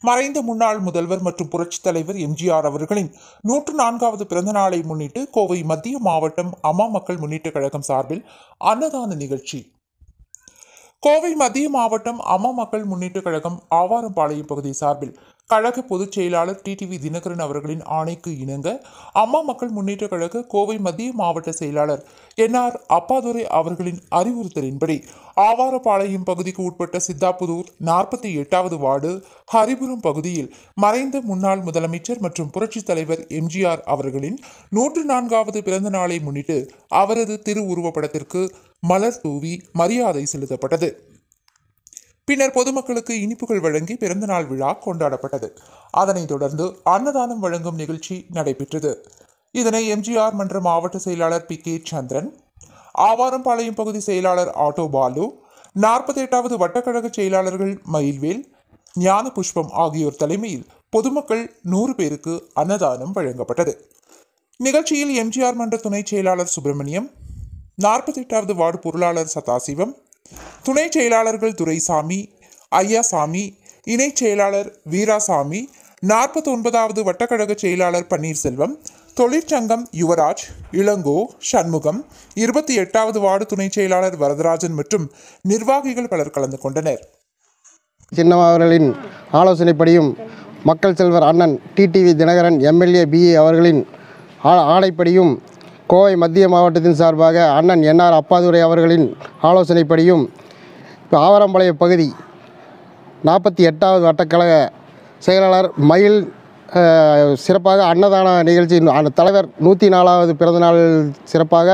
மறைந்த முன்னாள் முதல்வர் மற்றும் புரட்சித் தலைவர் எம்ஜிஆர் அவர்களின் நூற்று நான்காவது பிறந்த நாளை முன்னிட்டு கோவை மத்திய மாவட்டம் அம்மா மக்கள் முன்னேற்றக் கழகம் சார்பில் அன்னதான நிகழ்ச்சி கோவை மத்திய மாவட்டம் அம்மா மக்கள் முன்னேற்றக் கழகம் ஆவாரம்பாளையம் பகுதி சார்பில் கழக பொதுச் செயலாளர் டிடிவி தினகரன் அவர்களின் ஆணைக்கு இணங்க அம்மா மக்கள் முன்னேற்றக் கழக கோவை மத்திய மாவட்ட செயலாளர் என்ஆர் அப்பாதுரை அவர்களின் அறிவுறுத்தலின்படி ஆவாரப்பாளையம் பகுதிக்கு உட்பட்ட சித்தாபுதூர் நாற்பத்தி எட்டாவது வார்டு ஹரிபுரம் பகுதியில் மறைந்த முன்னாள் முதலமைச்சர் மற்றும் புரட்சித் தலைவர் எம்ஜிஆர் அவர்களின் நூற்று நான்காவது பிறந்த நாளை முன்னிட்டு அவரது திருவுருவப்படத்திற்கு மலர் தூவி மரியாதை செலுத்தப்பட்டது பின்னர் பொதுமக்களுக்கு இனிப்புகள் வழங்கி பிறந்தநாள் விழா கொண்டாடப்பட்டது அதனைத் தொடர்ந்து அன்னதானம் வழங்கும் நிகழ்ச்சி நடைபெற்றது இதனை எம்ஜிஆர் மன்ற மாவட்ட செயலாளர் பி கே சந்திரன் ஆவாரம்பாளையம் பகுதி செயலாளர் ஆட்டோ பாலு நாற்பத்தி எட்டாவது வட்டக்கழக செயலாளர்கள் மயில்வேல் ஞான புஷ்பம் ஆகியோர் தலைமையில் பொதுமக்கள் நூறு பேருக்கு அன்னதானம் வழங்கப்பட்டது நிகழ்ச்சியில் எம்ஜிஆர் மன்ற துணைச் செயலாளர் சுப்பிரமணியம் நாற்பத்தி எட்டாவது வார்டு பொருளாளர் சதாசிவம் துணை செயலாளர்கள் துரைசாமி ஐயாசாமி இணைச் செயலாளர் வீராசாமி நாற்பத்தி ஒன்பதாவது வட்டக்கழக செயலாளர் பன்னீர்செல்வம் தொழிற்சங்கம் யுவராஜ் இளங்கோ சண்முகம் இருபத்தி எட்டாவது வார்டு துணை செயலாளர் வரதராஜன் மற்றும் நிர்வாகிகள் பலர் கலந்து கொண்டனர் சின்னம் அவர்களின் ஆலோசனைப்படியும் மக்கள் செல்வர் அண்ணன் டிடிவி தினகரன் எம்எல்ஏ பிஏ அவர்களின் ஆ- ஆணைப்படியும் கோவை மத்திய மாவட்டத்தின் சார்பாக அண்ணன் என்ஆர் அப்பாதுரை அவர்களின் ஆலோசனைப்படியும் இப்போ ஆவரம்பாளையம் பகுதி நாற்பத்தி எட்டாவது வட்டக்கழக செயலாளர் மயில் அஹ், சிறப்பாக அன்னதான நிகழ்ச்சி அந்த தலைவர் நூற்றி நாலாவது பிறந்தநாள் சிறப்பாக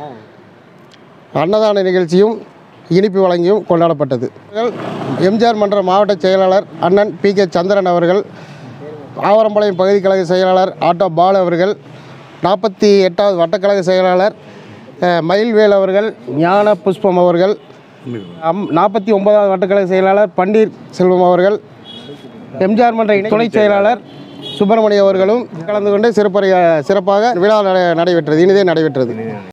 அன்னதான நிகழ்ச்சியும் இனிப்பு வழங்கியும் கொண்டாடப்பட்டது எம்ஜிஆர் மன்ற மாவட்ட செயலாளர் அண்ணன் பி கே சந்திரன் அவர்கள் ஆவரம்பாளையம் பகுதி கழக செயலாளர் ஆட்டோ பாலு அவர்கள் நாற்பத்தி எட்டாவது வட்டக்கழக செயலாளர் அஹ், மயில்வேல் அவர்கள் ஞான புஷ்பம் அவர்கள் அம் நாற்பத்தி ஒன்பதாவது வட்டக்கழக செயலாளர் பன்னீர் செல்வம் அவர்கள் எம்ஜிஆர் மன்ற இணை துணைச் செயலாளர் சுப்பிரமணிய அவர்களும் கலந்து கொண்டு சிறப்புரைய சிறப்பாக விழா நட- நடைபெற்றது இனிதே நடைபெற்றது